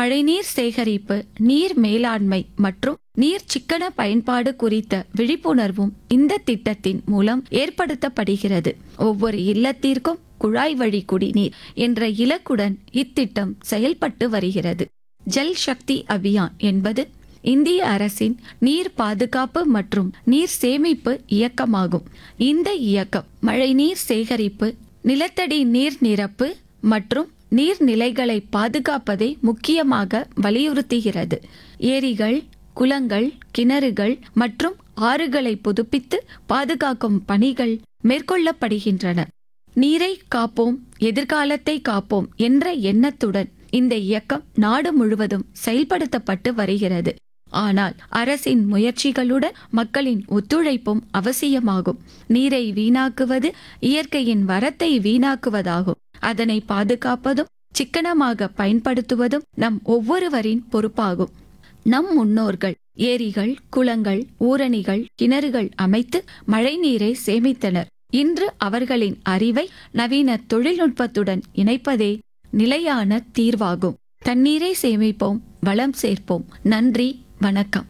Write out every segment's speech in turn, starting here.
மழைநீர் சேகரிப்பு நீர் மேலாண்மை மற்றும் நீர் சிக்கன பயன்பாடு குறித்த விழிப்புணர்வும் இந்த திட்டத்தின் மூலம் ஏற்படுத்தப்படுகிறது ஒவ்வொரு இல்லத்திற்கும் குழாய் வழி குடிநீர் என்ற இலக்குடன் இத்திட்டம் செயல்பட்டு வருகிறது ஜல் சக்தி அபியான் என்பது இந்திய அரசின் நீர் பாதுகாப்பு மற்றும் நீர் சேமிப்பு இயக்கமாகும் இந்த இயக்கம் மழைநீர் சேகரிப்பு நிலத்தடி நீர் நிரப்பு மற்றும் நீர்நிலைகளை பாதுகாப்பதை முக்கியமாக வலியுறுத்துகிறது ஏரிகள் குளங்கள் கிணறுகள் மற்றும் ஆறுகளை புதுப்பித்து பாதுகாக்கும் பணிகள் மேற்கொள்ளப்படுகின்றன நீரை காப்போம் எதிர்காலத்தை காப்போம் என்ற எண்ணத்துடன் இந்த இயக்கம் நாடு முழுவதும் செயல்படுத்தப்பட்டு வருகிறது ஆனால் அரசின் முயற்சிகளுடன் மக்களின் ஒத்துழைப்பும் அவசியமாகும் நீரை வீணாக்குவது இயற்கையின் வரத்தை வீணாக்குவதாகும் அதனை பாதுகாப்பதும் சிக்கனமாக பயன்படுத்துவதும் நம் ஒவ்வொருவரின் பொறுப்பாகும் நம் முன்னோர்கள் ஏரிகள் குளங்கள் ஊரணிகள் கிணறுகள் அமைத்து மழைநீரை சேமித்தனர் இன்று அவர்களின் அறிவை நவீன தொழில்நுட்பத்துடன் இணைப்பதே நிலையான தீர்வாகும் தண்ணீரை சேமிப்போம் வளம் சேர்ப்போம் நன்றி வணக்கம்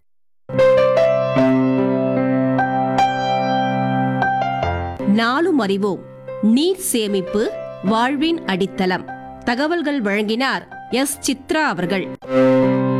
நாளும் அறிவோம் நீர் சேமிப்பு வாழ்வின் அடித்தளம் தகவல்கள் வழங்கினார் எஸ் சித்ரா அவர்கள்